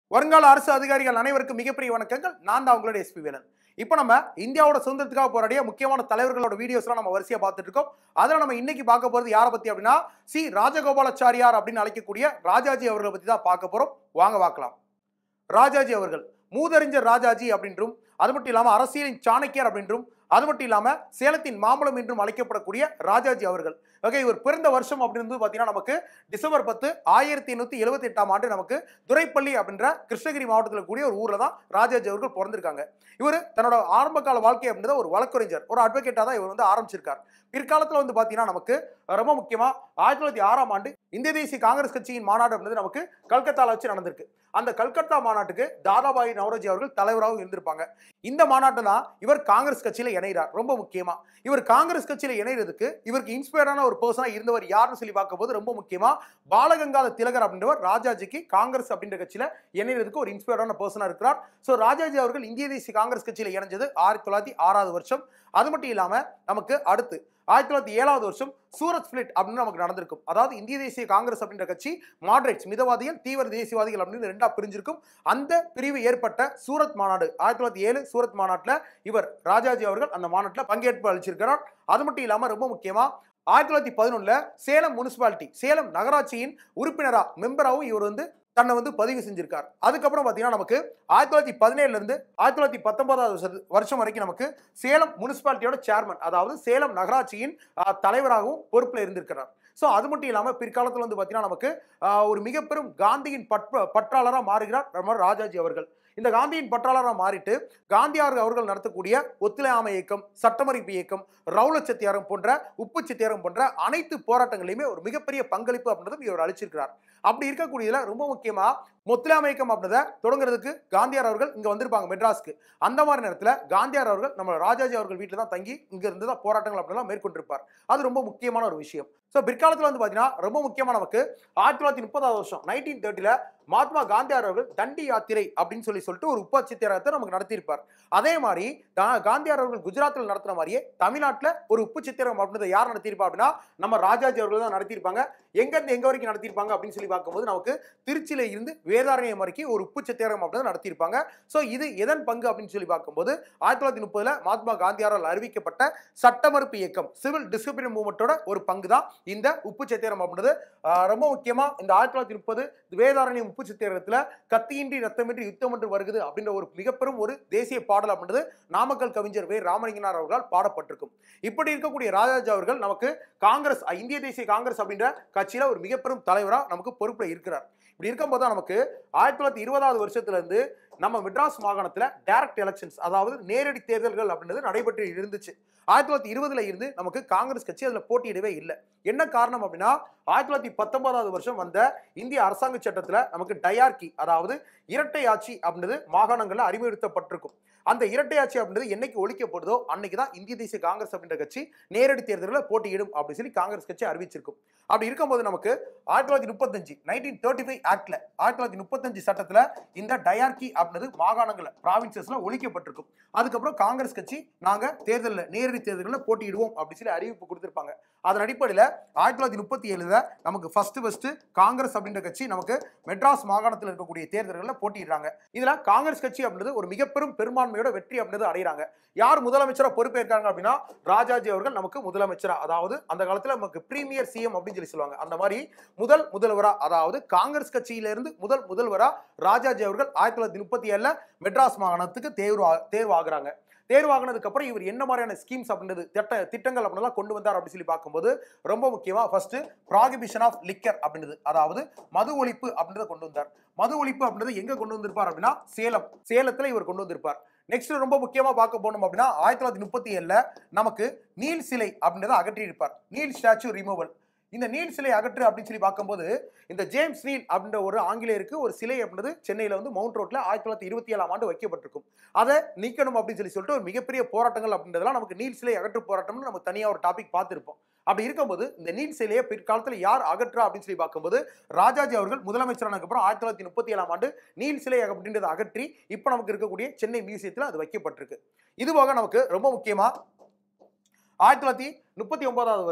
வருங்கால அரசு அதிகாரிகள் அனைவருக்கும் மிகப்பெரிய வணக்கங்கள் நான் தான் உங்களுடைய எஸ்பி வேலன் இப்போ நம்ம இந்தியாவோட சுதந்திரத்துக்காக போராடிய முக்கியமான தலைவர்களோட வீடியோஸ்லாம் நம்ம வரிசையா பார்த்துட்டு இருக்கோம் அதில் நம்ம இன்னைக்கு பார்க்க போறது யாரை பத்தி அப்படின்னா சி ராஜகோபாலாச்சாரியார் அப்படின்னு அழைக்கக்கூடிய ராஜாஜி அவர்களை பத்தி தான் பார்க்க போறோம் வாங்க பார்க்கலாம் ராஜாஜி அவர்கள் மூதறிஞர் ராஜாஜி அப்படின்றும் அது மட்டும் இல்லாம அரசியலின் சாணக்கியர் அப்படின்றும் அது மட்டும் இல்லாம சேலத்தின் மாம்பழம் என்றும் அழைக்கப்படக்கூடிய ராஜாஜி அவர்கள் ஓகே இவர் பிறந்த வருஷம் அப்படின்னு பார்த்தீங்கன்னா நமக்கு டிசம்பர் பத்து ஆயிரத்தி எண்ணூத்தி எழுபத்தி எட்டாம் ஆண்டு நமக்கு துரைப்பள்ளி அப்படின்ற கிருஷ்ணகிரி மாவட்டத்தில் கூடிய ஒரு ஊர்ல தான் ராஜாஜி அவர்கள் பிறந்திருக்காங்க இவர் தன்னோட ஆரம்ப கால வாழ்க்கை அப்படின்றத ஒரு வழக்கறிஞர் ஒரு அட்வொகேட்டாக தான் இவர் வந்து ஆரம்பிச்சிருக்கார் பிற்காலத்தில் வந்து பார்த்தீங்கன்னா நமக்கு ரொம்ப முக்கியமா ஆயிரத்தி தொள்ளாயிரத்தி ஆறாம் ஆண்டு இந்திய தேசிய காங்கிரஸ் கட்சியின் மாநாடு அப்படின்றது நமக்கு கல்கத்தால வச்சு நடந்திருக்கு அந்த கல்கத்தா மாநாட்டுக்கு தாதாபாய் நவரோஜி அவர்கள் தலைவராகவும் இருந்திருப்பாங்க இந்த மாநாட்டை தான் இவர் காங்கிரஸ் கட்சியில இணைகிறார் ரொம்ப முக்கியமா இவர் காங்கிரஸ் கட்சியில இணைகிறதுக்கு இவருக்கு இன்ஸ்பயர்டான ஒரு பர்சனா இருந்தவர் யாருன்னு சொல்லி பார்க்கும்போது ரொம்ப முக்கியமா பாலகங்காத திலகர் அப்படின்றவர் ராஜாஜிக்கு காங்கிரஸ் அப்படின்ற கட்சியில இணைகிறதுக்கு ஒரு இன்ஸ்பயர்டான பர்சனா இருக்கிறார் ஸோ ராஜாஜி அவர்கள் இந்திய தேசிய காங்கிரஸ் கட்சியில இணைஞ்சது ஆயிரத்தி தொள்ளாயிரத்தி ஆறாவது வருஷம் அது மட்டும் இல்லாம நமக்கு அடுத்து ஆயிரத்தி தொள்ளாயிரத்தி ஏழாவது வருஷம் சூரத் ஸ்பிளிட் அப்படின்னு நமக்கு நடந்திருக்கும் அதாவது இந்திய தேசிய காங்கிரஸ் அப்படின்ற கட்சி மாடரேட்ஸ் மிதவாதிகள் தீவிர தேசியவாதிகள் அப்படின்னு ரெண்டா பிரிஞ்சிருக்கும் அந்த பிரிவு ஏற்பட்ட சூரத் மாநாடு ஆயிரத்தி தொள்ளாயிரத்தி ஏழு சூரத் மாநாட்டில் இவர் ராஜாஜி அவர்கள் அந்த மாநாட்டில் பங்கேற்பு அளிச்சிருக்கிறார் அது மட்டும் இல்லாமல் ரொம்ப முக்கியமா ஆயிரத்தி தொள்ளாயிரத்தி பதினொன்னுல சேலம் முனிசிபாலிட்டி சேலம் நகராட்சியின் உறுப்பினரா மெம்பராகவும் இவர் வந்து தன்னை வந்து பதிவு செஞ்சிருக்கார் அதுக்கப்புறம் பார்த்தீங்கன்னா நமக்கு ஆயிரத்தி தொள்ளாயிரத்தி பதினேழுல இருந்து ஆயிரத்தி தொள்ளாயிரத்தி பத்தொன்பதாவது வருஷத்து- வருஷம் வரைக்கும் நமக்கு சேலம் முனிசிபாலிட்டியோட சேர்மன் அதாவது சேலம் நகராட்சியின் ஆஹ், தலைவராகவும் பொறுப்பில் இருந்திருக்கிறார் ஸோ அது மட்டும் இல்லாமல் பிற்காலத்தில் வந்து பார்த்தீங்கன்னா நமக்கு ஆஹ், ஒரு மிக பெரும் காந்தியின் பற்ற பற்றாளராக மாறுகிறார் நம்ம ராஜாஜி அவர்கள் இந்த காந்தியின் பற்றாளராக மாறிட்டு காந்தியார் அவர்கள் நடத்தக்கூடிய ஒத்துழையாமை இயக்கம் சட்டமறிப்பு இயக்கம் ரவுல சத்தியாரம் போன்ற உப்பு சத்தியாரம் போன்ற அனைத்து போராட்டங்களையுமே ஒரு மிகப்பெரிய பங்களிப்பு அப்படின்றதும் இவர் அளிச்சிருக்கிறார் அப்படி இருக்கக்கூடியதுல ரொம்ப முக்கியமா ஒத்துழையாமை இயக்கம் அப்படின்றத தொடங்குறதுக்கு காந்தியார் அவர்கள் இங்க வந்திருப்பாங்க மெட்ராஸ்க்கு அந்த மாதிரி நேரத்துல காந்தியார் அவர்கள் நம்ம ராஜாஜி அவர்கள் வீட்டில் தான் தங்கி இங்க இருந்து தான் போராட்டங்கள் அப்படிலாம் மேற்கொண்டிருப்பார் அது ரொம்ப முக்கியமான ஒரு விஷயம் ஸோ பிற்காலத்தில் வந்து பார்த்தீங்கன்னா ரொம்ப முக்கியமா நமக்கு ஆயிரத்தி தொள்ளாயிரத்தி முப்பதாவது வருஷம் நைன்டீன் தேர்ட்டில மகாத்மா காந்தியார் அவர்கள் தண்டி யாத்திரை அப்படின்னு சொல்லி சொல்லிட்டு ஒரு உப்பாட்சி தியாகத்தை நமக்கு நடத்தியிருப்பார் அதே மாதிரி கா- காந்தியார் அவர்கள் குஜராத்தில் நடத்தின மாதிரியே தமிழ்நாட்டில் ஒரு உப்பு சித்திரம் அப்படின்றத யார் நடத்தியிருப்பா அப்படின்னா நம்ம ராஜாஜி அவர்கள் தான் நடத்தியிருப்பாங்க எங்கேருந்து எங்க வரைக்கும் நடத்தியிருப்பாங்க அப்படின்னு சொல்லி பார்க்கும்போது நமக்கு திருச்சியில இருந்து வேதாரண்யம் வரைக்கும் ஒரு உப்பு சித்திரம் அப்படின்னு நடத்தியிருப்பாங்க ஸோ இது எதன் பங்கு அப்படின்னு சொல்லி பார்க்கும்போது ஆயிரத்தி தொள்ளாயிரத்தி முப்பதுல மகாத்மா காந்தியாரால் அறிவிக்கப்பட்ட சட்டமறுப்பு இயக்கம் சிவில் டிசிப்ளின் மூவ்மெண்ட்டோட ஒரு பங்கு தான் இந்த உப்பு சித்திரம் அப்படின்றது ஆஹ், ரொம்ப முக்கியமா இந்த ஆயிரத்தி தொள்ளாயிரத்தி முப்பது வேதாரண்யம் உப்பு சித்திரத்தில் கத்தியின்றி ரத்தமின்றி யுத்தம் என்று வருகிறது அப்படின்ற ஒரு மிகப்பெரும் ஒரு தேசிய பாடல் அப்படின்றது நாமக்கல் கவிஞர் வே ராமலிங்கனார் அவர்களால் பாடப்பட்டிருக்கும் இப்படி இருக்கக்கூடிய ராஜாஜி அவர்கள் நமக்கு காங்கிரஸ் அஹ், இந்திய தேசிய காங்கிரஸ் அப்படின்ற கட்சியில ஒரு மிகப்பெரும் தலைவரா நமக்கு பொறுப்புல இருக்கிறார் இப்படி இருக்கும்போது தான் நமக்கு ஆயிரத்தி தொள்ளாயிரத்தி இருபதாவது வருஷத்துல இருந்து நம்ம மெட்ராஸ் மாகாணத்துல டைரக்ட் எலெக்ஷன்ஸ் அதாவது நேரடி தேர்தல்கள் அப்படின்றது நடைபெற்று இருந்துச்சு ஆயிரத்தி தொள்ளாயிரத்தி இருபதுல இருந்து நமக்கு காங்கிரஸ் கட்சி அதுல போட்டியிடவே இல்லை என்ன காரணம் அப்படின்னா ஆயிரத்தி தொள்ளாயிரத்தி பத்தொன்பதாவது வருஷம் வந்த இந்திய அரசாங்க சட்டத்துல நமக்கு டயார்கி அதாவது இரட்டை ஆட்சி அப்படின்றது மாகாணங்கள்ல அறிமுகப்படுத்தப்பட்டிருக்கும் அந்த இரட்டை ஆட்சி அப்படின்றது என்னைக்கு ஒழிக்கப்படுதோ அன்னைக்கு தான் இந்திய தேசிய காங்கிரஸ் அப்படின்ற கட்சி நேரடி தேர்தலில் போட்டியிடும் அப்படின்னு சொல்லி காங்கிரஸ் கட்சி அறிவிச்சிருக்கும் அப்படி இருக்கும்போது நமக்கு ஆயிரத்தி தொள்ளாயிரத்தி முப்பத்தஞ்சு நைன்டீன் தேர்ட்டி ஃபைவ் ஆக்ட்ல ஆயிரத்தி தொள்ளாயிரத்தி முப்பத்தஞ்சு சட்டத்துல இந்த டயார்கி அப்படின்றது மாகாணங்கள்ல ப்ராவின்சஸ்ல ஒழிக்கப்பட்டிருக்கும் அதுக்கப்புறம் காங்கிரஸ் கட்சி நாங்க தேர்தலில் நேரடி தேர்தலில் போட்டியிடுவோம் அப்படின்னு சொல்லி அறிவிப்பு கொடுத்திருப்பாங்க அதன் அடிப்படையில் ஆயிரத்தி தொள்ளாயிரத்தி முப்பத்தி ஏழுல நமக்கு ஃபர்ஸ்ட் ஃபர்ஸ்ட் காங்கிரஸ் அப்படின்ற கட்சி நமக்கு மெட்ராஸ் மாகாணத்தில் இருக்கக்கூடிய தேர்தல்களில் போட்டியிடுறாங்க இதுல காங்கிரஸ் கட்சி அப்படின்றது ஒரு மிகப்பெரும் பெரும்பான்மையோட வெற்றி அப்படின்றது அடைகிறாங்க யார் முதலமைச்சரா பொறுப்பேற்காங்க அப்படின்னா ராஜாஜி அவர்கள் நமக்கு முதலமைச்சரா அதாவது அந்த காலத்துல நமக்கு பிரீமியர் சிஎம் அப்படின்னு சொல்லி சொல்லுவாங்க அந்த மாதிரி முதல் முதல்வரா அதாவது காங்கிரஸ் கட்சியிலிருந்து முதல் முதல்வரா ராஜாஜி அவர்கள் ஆயிரத்தி தொள்ளாயிரத்தி முப்பத்தி ஏழுல மெட்ராஸ் மாகாணத்துக்கு தேர்வு ஆ- தேர்வாகுறாங்க தேர்வாகினதுக்கு அப்புறம் இவர் என்ன மாதிரியான ஸ்கீம்ஸ் அப்படின்றது திட்ட திட்டங்கள் அப்படின்லாம் கொண்டு வந்தார் அப்படின்னு சொல்லி பார்க்கும்போது ரொம்ப முக்கியமா ஃபர்ஸ்ட் ப்ராகிபிஷன் ஆஃப் லிக்கர் அப்படின்றது அதாவது மது ஒழிப்பு அப்படின்றத கொண்டு வந்தார் மது ஒழிப்பு அப்படின்றது எங்க கொண்டு வந்திருப்பார் அப்படின்னா சேலம் சேலத்துல இவர் கொண்டு வந்திருப்பார் நெக்ஸ்ட் ரொம்ப முக்கியமா பார்க்க போனோம் அப்படின்னா ஆயிரத்தி தொள்ளாயிரத்தி முப்பத்தி ஏழுல நமக்கு நீல் சிலை அப்படின்றத அகற்றியிருப்பார் நீல் ஸ்டாச்சு ரிமூவல் இந்த நீல் சிலை அகற்று அப்படின்னு சொல்லி பார்க்கும்போது இந்த ஜேம்ஸ் நீல் அப்படின்ற ஒரு ஆங்கிலேயருக்கு ஒரு சிலை அப்படின்றது சென்னையில வந்து மவுண்ட் ரோட்ல ஆயிரத்தி தொள்ளாயிரத்தி இருபத்தி ஏழாம் ஆண்டு வைக்கப்பட்டிருக்கும் அதை நீக்கணும் அப்படின்னு சொல்லி சொல்லிட்டு ஒரு மிகப்பெரிய போராட்டங்கள் அப்படின்றதெல்லாம் நமக்கு நீல் சிலை அகற்று போராட்டம்னு நம்ம தனியாக ஒரு டாபிக் பார்த்திருப்போம் அப்படி இருக்கும்போது இந்த நீல் சிலையை பிற்காலத்தில் யார் அகற்றா அப்படின்னு சொல்லி பார்க்கும்போது ராஜாஜி அவர்கள் முதலமைச்சரானதுக்கு அப்புறம் ஆயிரத்தி தொள்ளாயிரத்தி முப்பத்தி ஏழாம் ஆண்டு நீல் சிலை அப்படின்றத அகற்றி இப்போ நமக்கு இருக்கக்கூடிய சென்னை மியூசியத்தில் அது வைக்கப்பட்டிருக்கு இது போக நமக்கு ரொம்ப முக்கியமா ஆயிரத்தி தொள்ளாயிரத்தி முப்பத்தி ஒன்பதாவது வருஷம்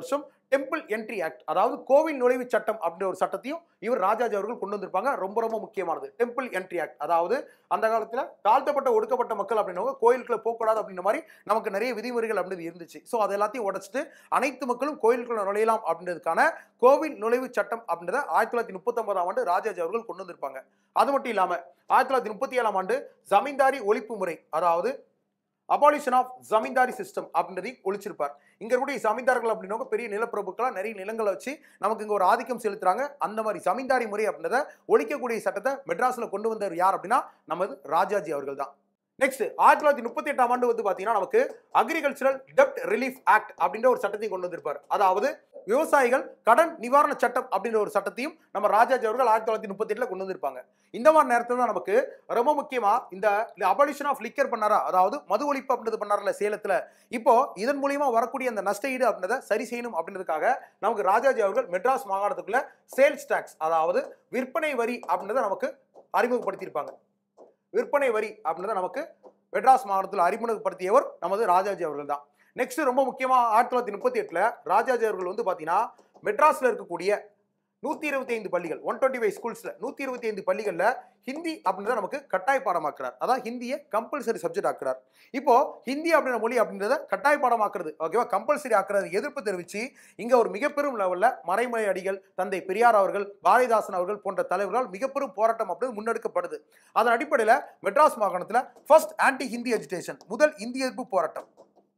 டெம்பிள் என்ட்ரி ஆக்ட் அதாவது கோவில் நுழைவு சட்டம் அப்படின்ற ஒரு சட்டத்தையும் இவர் ராஜாஜி அவர்கள் கொண்டு வந்திருப்பாங்க ரொம்ப ரொம்ப முக்கியமானது டெம்பிள் என்ட்ரி ஆக்ட் அதாவது அந்த காலத்துல தாழ்த்தப்பட்ட ஒடுக்கப்பட்ட மக்கள் அப்படின்னவங்க கோயிலுக்குள்ள போகக்கூடாது அப்படின்ற மாதிரி நமக்கு நிறைய விதிமுறைகள் அப்படின்றது இருந்துச்சு ஸோ அது எல்லாத்தையும் உடைச்சிட்டு அனைத்து மக்களும் கோயிலுக்குள்ள நுழையலாம் அப்படின்றதுக்கான கோவில் நுழைவு சட்டம் அப்படின்றத ஆயிரத்தி தொள்ளாயிரத்தி முப்பத்தொன்பதாம் ஆண்டு ராஜாஜி அவர்கள் கொண்டு வந்திருப்பாங்க அது மட்டும் இல்லாம ஆயிரத்தி தொள்ளாயிரத்தி முப்பத்தி ஏழாம் ஆண்டு ஜமீன்தாரி ஒழிப்பு முறை அதாவது அபாலிஷன் ஆஃப் ஜமீன்தாரி சிஸ்டம் அப்படின்றதையும் ஒழிச்சிருப்பார் இங்க இருக்கக்கூடிய ஜமீன்தார்கள் அப்படின்னவங்க பெரிய நிலப்பிரபுக்களா நிறைய நிலங்களை வச்சு நமக்கு இங்க ஒரு ஆதிக்கம் செலுத்துறாங்க அந்த மாதிரி ஜமீன்தாரி முறை அப்படின்றத ஒழிக்கக்கூடிய சட்டத்தை மெட்ராஸ்ல கொண்டு வந்தவர் யார் அப்படின்னா நமது ராஜாஜி அவர்கள் தான் நெக்ஸ்ட் ஆயிரத்தி தொள்ளாயிரத்தி முப்பத்தி எட்டாம் ஆண்டு வந்து பாத்தீங்கன்னா நமக்கு அக்ரிகல்ச்சரல் டெப்ட் ரிலீஃப் ஆக்ட் அப்படின்ற ஒரு சட்டத்தையும் கொண்டு வந்திருப்பார் அதாவது விவசாயிகள் கடன் நிவாரண சட்டம் அப்படின்ற ஒரு சட்டத்தையும் நம்ம ராஜாஜி அவர்கள் ஆயிரத்தி தொள்ளாயிரத்தி முப்பத்தி எட்டுல கொண்டு வந்திருப்பாங்க இந்த மாதிரி நேரத்தில் தான் நமக்கு ரொம்ப முக்கியமா இந்த அபாலிஷன் ஆஃப் லிக்கர் பண்ணாரா அதாவது மது ஒழிப்பு அப்படின்றது பண்ணார்ல சேலத்துல இப்போ இதன் மூலியமா வரக்கூடிய அந்த நஷ்ட ஈடு அப்படின்றத சரி செய்யணும் அப்படின்றதுக்காக நமக்கு ராஜாஜி அவர்கள் மெட்ராஸ் மாகாணத்துக்குள்ள சேல்ஸ் டாக்ஸ் அதாவது விற்பனை வரி அப்படின்றத நமக்கு அறிமுகப்படுத்தியிருப்பாங்க விற்பனை வரி அப்படின்றத நமக்கு மெட்ராஸ் மாகாணத்தில் அறிமுகப்படுத்தியவர் நமது ராஜாஜி அவர்கள் தான் நெக்ஸ்ட் ரொம்ப முக்கியமா ஆயிரத்தி தொள்ளாயிரத்தி முப்பத்தி எட்டுல ராஜாஜி அவர்கள் வந்து பாத்தீங்கன்னா மெட்ராஸ்ல இருக்கக்கூடிய நூத்தி இருபத்தி ஐந்து பள்ளிகள் ஒன் டுவெண்ட்டி ஃபைவ் ஸ்கூல்ஸ்ல நூத்தி இருபத்தி ஐந்து பள்ளிகள்ல ஹிந்தி அப்படின்றத நமக்கு கட்டாய பாடமாக்குறார் அதான் ஹிந்தியை கம்பல்சரி சப்ஜெக்ட் ஆக்குறார் இப்போ ஹிந்தி அப்படின்ற மொழி அப்படின்றத கட்டாய பாடமாக்குறது ஓகேவா கம்பல்சரி ஆக்குறது எதிர்ப்பு தெரிவிச்சு இங்க ஒரு மிகப்பெரும் லெவல்ல மறைமலை அடிகள் தந்தை பெரியார் அவர்கள் பாரதிதாசன் அவர்கள் போன்ற தலைவர்களால் மிகப்பெரும் போராட்டம் அப்படின்னு முன்னெடுக்கப்படுது அதன் அடிப்படையில் மெட்ராஸ் மாகாணத்துல ஃபர்ஸ்ட் ஆன்டி ஹிந்தி எஜுகேஷன் முதல் இந்தி எதிர்ப்பு போராட்டம்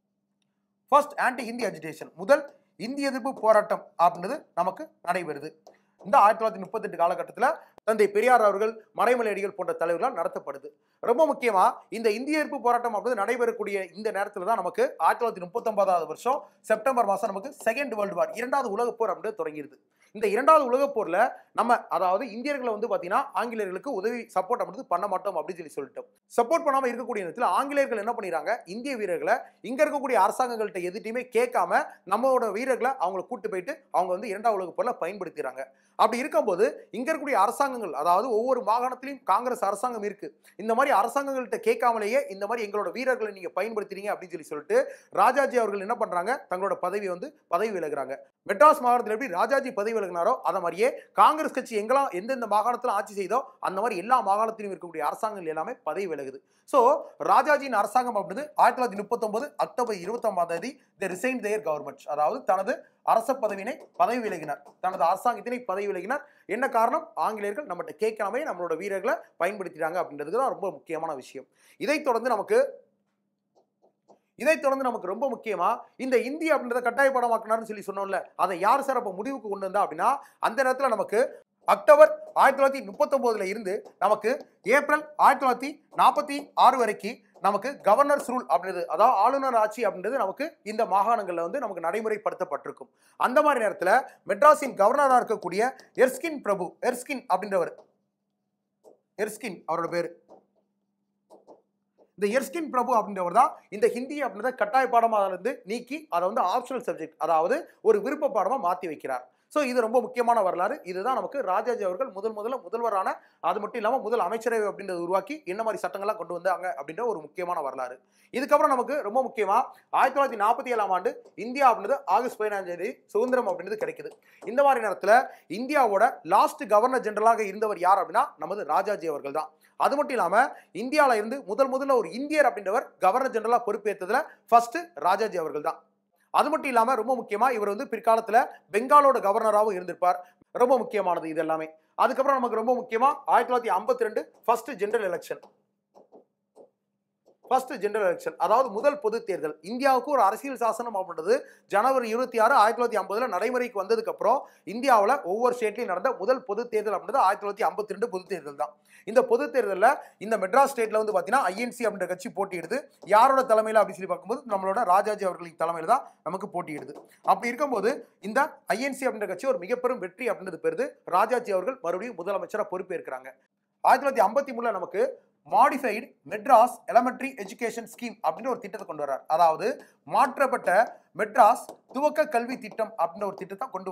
ஃபர்ஸ்ட் ஆன்டி ஹிந்தி அஜிடேஷன் முதல் இந்திய எதிர்ப்பு போராட்டம் அப்படின்றது நமக்கு நடைபெறுது இந்த ஆயிரத்தி தொள்ளாயிரத்தி முப்பத்தெட்டு காலகட்டத்தில் தந்தை பெரியார் அவர்கள் மறைமலை அடிகள் போன்ற தலைவர்களால் நடத்தப்படுது ரொம்ப முக்கியமா இந்த இந்திய எதிர்ப்பு போராட்டம் அப்படின்றது நடைபெறக்கூடிய இந்த நேரத்தில் தான் நமக்கு ஆயிரத்தி தொள்ளாயிரத்தி முப்பத்தொன்பதாவது வருஷம் செப்டம்பர் மாதம் நமக்கு செகண்ட் வேர்ல்டு வார் இரண்டாவது உலகப் போர் அப்படின்றது தொடங்கிடுது இந்த இரண்டாவது உலகப் போர்ல நம்ம அதாவது இந்தியர்களை வந்து பார்த்தீங்கன்னா ஆங்கிலேயர்களுக்கு உதவி சப்போர்ட் அப்படின்றது பண்ண மாட்டோம் அப்படின்னு சொல்லி சொல்லிட்டோம் சப்போர்ட் பண்ணாம இருக்கக்கூடிய நேரத்தில் ஆங்கிலேயர்கள் என்ன பண்ணிடுறாங்க இந்திய வீரர்களை இங்க இருக்கக்கூடிய அரசாங்கங்கள்ட்ட எதுட்டையுமே கேட்காம நம்மளோட வீரர்களை அவங்களை கூட்டு போயிட்டு அவங்க வந்து இரண்டாவது உலக போர்ல பயன்படுத்திடுறாங்க அப்படி இருக்கும்போது இங்க இருக்கக்கூடிய அரசாங்கங்கள் அதாவது ஒவ்வொரு மாகாணத்திலையும் காங்கிரஸ் அரசாங்கம் இருக்கு இந்த மாதிரி அரசாங்கங்கள்ட்ட கேட்காமலேயே இந்த மாதிரி எங்களோட வீரர்களை நீங்க பயன்படுத்துறீங்க அப்படின்னு சொல்லி சொல்லிட்டு ராஜாஜி அவர்கள் என்ன பண்றாங்க தங்களோட பதவி வந்து பதவி விலகுறாங்க மெட்ராஸ் மாகாணத்தில் எப்படி ராஜாஜி பதவி விலகினாரோ அதை மாதிரியே காங்கிரஸ் கட்சி எங்கெல்லாம் எந்தெந்த மாகாணத்தில் ஆட்சி செய்தோ அந்த மாதிரி எல்லா மாகாணத்திலும் இருக்கக்கூடிய அரசாங்கங்கள் எல்லாமே பதவி விலகுது ஸோ ராஜாஜியின் அரசாங்கம் அப்படின்றது ஆயிரத்தி தொள்ளாயிரத்தி முப்பத்தொன்பது அக்டோபர் இருபத்தொன்பதாம் தேதி த ரிசைன் தேர் கவர்மெண்ட் அதாவது தனது அரச பதவியினை பதவி விலகினார் தனது அரசாங்கத்தினை பதவி விலகினார் என்ன காரணம் ஆங்கிலேயர்கள் நம்மகிட்ட கேட்காமலே நம்மளோட வீரர்களை பயன்படுத்திட்டாங்க அப்படின்றதுக்கு தான் ரொம்ப முக்கியமான விஷயம் இதைத் தொடர்ந்து நமக்கு இதைத் தொடர்ந்து நமக்கு ரொம்ப முக்கியமா இந்த இந்தி அப்படின்றத கட்டாய படமாக்கினார்னு சொல்லி சொன்னோம்ல அதை யார் சார் அப்ப முடிவுக்கு கொண்டு வந்தா அப்படின்னா அந்த நேரத்துல நமக்கு அக்டோபர் ஆயிரத்தி தொள்ளாயிரத்தி முப்பத்தொன்பதுல இருந்து நமக்கு ஏப்ரல் ஆயிரத்தி தொள்ளாயிரத்தி நாற்பத்தி ஆறு வரைக்கும் நமக்கு கவர்னர்ஸ் ரூல் அப்படின்றது அதாவது ஆளுநர் ஆட்சி அப்படின்றது நமக்கு இந்த மாகாணங்கள்ல வந்து நமக்கு நடைமுறைப்படுத்தப்பட்டிருக்கும் அந்த மாதிரி நேரத்துல மெட்ராஸின் கவர்னராக இருக்கக்கூடிய எர்ஸ்கின் பிரபு எர்ஸ்கின் அப்படின்றவர் எர்ஸ்கின் அவரோட பேரு இந்த எர்ஸ்கின் பிரபு அப்படின்றவர் தான் இந்த ஹிந்தி அப்படின்றத கட்டாய பாடமாக இருந்து நீக்கி அதை வந்து ஆப்ஷனல் சப்ஜெக்ட் அதாவது ஒரு விருப்ப பாடமாக மாற்றி வைக்கிறார் ஸோ இது ரொம்ப முக்கியமான வரலாறு இதுதான் நமக்கு ராஜாஜி அவர்கள் முதல் முதல்ல முதல்வரான அது மட்டும் இல்லாமல் முதல் அமைச்சரவை அப்படின்றத உருவாக்கி என்ன மாதிரி சட்டங்கள்லாம் கொண்டு வந்தாங்க அப்படின்ற ஒரு முக்கியமான வரலாறு இதுக்கப்புறம் நமக்கு ரொம்ப முக்கியமா ஆயிரத்தி தொள்ளாயிரத்தி நாற்பத்தி ஏழாம் ஆண்டு இந்தியா அப்படின்றது ஆகஸ்ட் பதினஞ்சாம் தேதி சுதந்திரம் அப்படின்றது கிடைக்குது இந்த மாதிரி நேரத்தில் இந்தியாவோட லாஸ்ட் கவர்னர் ஜெனரலாக இருந்தவர் யார் அப்படின்னா நமது ராஜாஜி அவர்கள் தான் அது மட்டும் இல்லாம இந்தியால இருந்து முதல் முதல்ல ஒரு இந்தியர் அப்படின்றவர் கவர்னர் ஜெனரலா பொறுப்பேற்றதுல ஃபர்ஸ்ட் ராஜாஜி அவர்கள் தான் அது மட்டும் இல்லாம ரொம்ப முக்கியமா இவர் வந்து பிற்காலத்துல பெங்காலோட கவர்னராகவும் இருந்திருப்பார் ரொம்ப முக்கியமானது இது எல்லாமே அதுக்கப்புறம் நமக்கு ரொம்ப முக்கியமா ஆயிரத்தி தொள்ளாயிரத்தி ஐம்பத்தி ரெண்டு first general election first general election அதாவது முதல் பொது தேர்தல் இந்தியாவுக்கு ஒரு அரசியல் சாசனம் அப்படின்றது ஜனவரி இருபத்தி ஆறு ஆயிரத்தி தொள்ளாயிரத்தி ஐம்பதுல நடைமுறைக்கு வந்ததுக்கு அப்புறம் இந்தியாவில் ஒவ்வொரு ஸ்டேட்லையும் நடந்த முதல் பொது தேர்தல் அப்படின்றது ஆயிரத்தி தொள்ளாயிரத்தி ஐம்பத்தி ரெண்டு பொது தேர்தல் தான் இந்த பொது தேர்தலில் இந்த மெட்ராஸ் ஸ்டேட்ல வந்து பார்த்தீங்கன்னா ஐஎன்சி அப்படின்ற கட்சி போட்டியிடுது யாரோட தலைமையில் அப்படின்னு சொல்லி பார்க்கும்போது நம்மளோட ராஜாஜி அவர்களின் தலைமையில் தான் நமக்கு போட்டியிடுது அப்படி இருக்கும்போது இந்த ஐஎன்சி அப்படின்ற கட்சி ஒரு மிகப்பெரும் வெற்றி அப்படின்றது பெறுது ராஜாஜி அவர்கள் மறுபடியும் முதலமைச்சராக பொறுப்பேற்கிறாங்க ஆயிரத்தி தொள்ளாயிரத்தி ஐம்பத்தி மூணுல நமக்கு modified Madras elementary education scheme அப்படின்னு ஒரு திட்டத்தை கொண்டு வரார் அதாவது மாற்றப்பட்ட மெட்ராஸ் துவக்க கல்வி திட்டம் அப்படின்ற ஒரு திட்டத்தை கொண்டு வரார்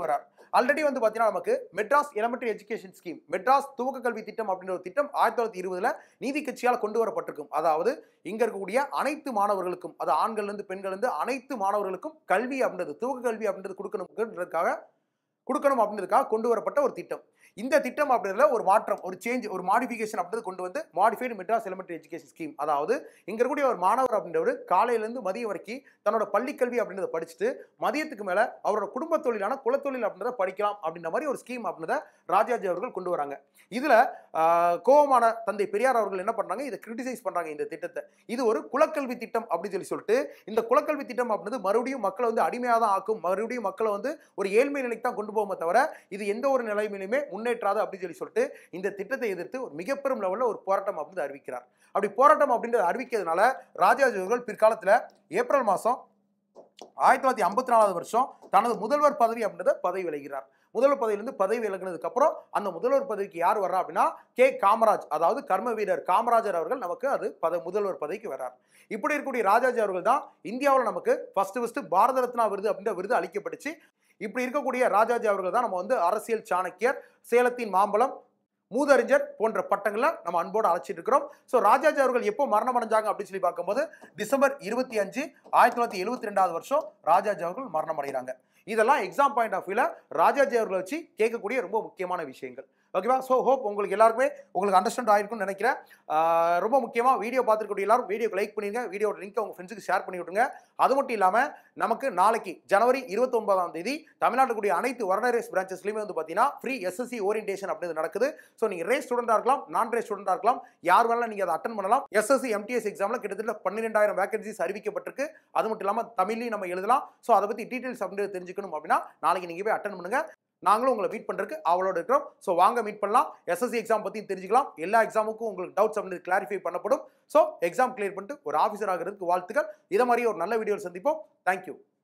ஆல்ரெடி வந்து பார்த்தீங்கன்னா நமக்கு Madras elementary education scheme Madras துவக்க கல்வி திட்டம் அப்படின்ற ஒரு திட்டம் ஆயிரத்தி தொள்ளாயிரத்தி இருபதுல நீதி கட்சியால் கொண்டு வரப்பட்டிருக்கும் அதாவது இங்க இருக்கக்கூடிய அனைத்து மாணவர்களுக்கும் அது ஆண்கள் இருந்து பெண்கள் இருந்து அனைத்து மாணவர்களுக்கும் கல்வி அப்படின்றது துவக்க கல்வி அப்படின்றது கொடுக்கணுன்றதுக்காக கொடுக்கணும் அப்படின்றதுக்காக கொண்டு வரப்பட்ட ஒரு திட்டம் இந்த திட்டம் அப்படின்றதுல ஒரு மாற்றம் ஒரு சேஞ்ச் ஒரு மாடிஃபிகேஷன் அப்படின்றது கொண்டு வந்து modified Madras elementary education scheme அதாவது இங்க இருக்கக்கூடிய ஒரு மாணவர் அப்படின்றவர் காலையிலேருந்து மதியம் வரைக்கும் தன்னோட பள்ளிக்கல்வி அப்படின்றத படிச்சுட்டு மதியத்துக்கு மேல அவரோட குடும்ப தொழிலான குலத்தொழில் அப்படின்றத படிக்கலாம் அப்படின்ற மாதிரி ஒரு ஸ்கீம் அப்படின்றத ராஜாஜி அவர்கள் கொண்டு வராங்க இதுல ஆஹ், கோவமான தந்தை பெரியார் அவர்கள் என்ன பண்றாங்க இதை கிரிட்டிசைஸ் பண்றாங்க இந்த திட்டத்தை இது ஒரு குலக்கல்வி திட்டம் அப்படின்னு சொல்லி சொல்லிட்டு இந்த குலக்கல்வி திட்டம் அப்படின்றது மறுபடியும் மக்களை வந்து அடிமையாக தான் ஆக்கும் மறுபடியும் மக்களை வந்து ஒரு ஏழ்மை நிலைக்கு தான் கொண்டு போகுமே தவிர இது எந்த ஒரு நிலைமையிலுமே முன்னேற்றாது அப்படின்னு சொல்லி சொல்லிட்டு இந்த திட்டத்தை எதிர்த்து ஒரு மிகப்பெரும் லெவலில் ஒரு போராட்டம் அப்படின்னு அறிவிக்கிறார் அப்படி போராட்டம் அப்படின்றத அறிவிக்கிறதுனால ராஜாஜி அவர்கள் பிற்காலத்தில் ஏப்ரல் மாதம் ஆயிரத்தி தொள்ளாயிரத்தி ஐம்பத்தி நாலாவது வருஷம் தனது முதல்வர் பதவி அப்படின்றத பதவி விலகிறார் முதல்வர் பதவியிலிருந்து பதவி விலகினதுக்கு அப்புறம் அந்த முதல்வர் பதவிக்கு யார் வர்றா அப்படின்னா கே காமராஜ் அதாவது கர்ம வீரர் காமராஜர் அவர்கள் நமக்கு அது பத முதல்வர் பதவிக்கு வர்றார் இப்படி இருக்கக்கூடிய ராஜாஜி அவர்கள் தான் இந்தியாவில் நமக்கு ஃபர்ஸ்ட் ஃபர்ஸ்ட் பாரத ரத்னா விருது அப்படின்ற விருது அளிக்கப்பட்டுச்சு இப்படி இருக்கக்கூடிய ராஜாஜி அவர்கள் தான் நம்ம வந்து அரசியல் சாணக்கியர் சேலத்தின் மாம்பழம் மூதறிஞர் போன்ற பட்டங்களை நம்ம அன்போடு அழைச்சிட்டு இருக்கிறோம் ஸோ ராஜாஜி அவர்கள் எப்போ மரணம் அடைஞ்சாங்க அப்படின்னு சொல்லி பார்க்கும்போது டிசம்பர் இருபத்தி அஞ்சு ஆயிரத்தி தொள்ளாயிரத்தி எழுபத்தி ரெண்டாவது வருஷம் ராஜாஜி அவர்கள் மரணம் அடைகிறாங்க இதெல்லாம் எக்ஸாம் பாயிண்ட் ஆஃப் வியூல ராஜாஜி அவர்களை வச்சு கேட்கக்கூடிய ரொம்ப முக்கியமான விஷயங்கள் ஓகேவா ஸோ ஹோப் உங்களுக்கு எல்லாருக்குமே உங்களுக்கு அண்டர்ஸ்டாண்ட் ஆயிருக்கும்னு நினைக்கிறேன் ஆஹ் ரொம்ப முக்கியமாக வீடியோ பார்த்துருக்கூடிய எல்லாரும் வீடியோக்கு லைக் பண்ணிடுங்க வீடியோட லிங்க் உங்கள் ஃப்ரெண்ட்ஸுக்கு ஷேர் பண்ணி விட்டுருங்க அது மட்டும் இல்லாமல் நமக்கு நாளைக்கு ஜனவரி இருபத்தொன்பதாம் தேதி தமிழ்நாட்டுல கூடிய அனைத்து வருண ரேஸ் பிரான்ச்சஸ்லையுமே வந்து பார்த்தீங்கன்னா ஃப்ரீ எஸ்எஸ்சி ஓரியன்டேஷன் அப்படின்றது நடக்குது ஸோ நீங்கள் ரேஸ் ஸ்டூடெண்டாக இருக்கலாம் நான் ரேஸ் ஸ்டூடெண்டாக இருக்கலாம் யார் வேணாலும் நீங்கள் அதை அட்டன் பண்ணலாம் எஸ்எஸ்சி எம்டிஎஸ் எக்ஸாமில் கிட்டத்தட்ட பன்னிரெண்டாயிரம் வேகன்சிஸ் அறிவிக்கப்பட்டிருக்கு அது மட்டும் இல்லாமல் தமிழ்லையும் நம்ம எழுதலாம் ஸோ அதை பற்றி டீட்டெயில்ஸ் அப்படின்றது தெரிஞ்சுக்கணும் அப்படின்னா நாளைக்கு நீங்கள் போய் அட்டன் பண்ணுங்க நாங்களும் உங்களை மீட் பண்ணுறதுக்கு அவளோட இருக்கிறோம் ஸோ வாங்க மீட் பண்ணலாம் எஸ்எஸ்சி எக்ஸாம் பற்றி தெரிஞ்சுக்கலாம் எல்லா எக்ஸாமுக்கும் உங்களுக்கு டவுட்ஸ் அப்படின்னு கிளாரிஃபை பண்ணப்படும் ஸோ எக்ஸாம் கிளியர் பண்ணிட்டு ஒரு ஆஃபீஸர் ஆகிறதுக்கு வாழ்த்துக்கள் இதை மாதிரி ஒரு நல்ல வீடியோ சந்திப்போம் தேங்க்யூ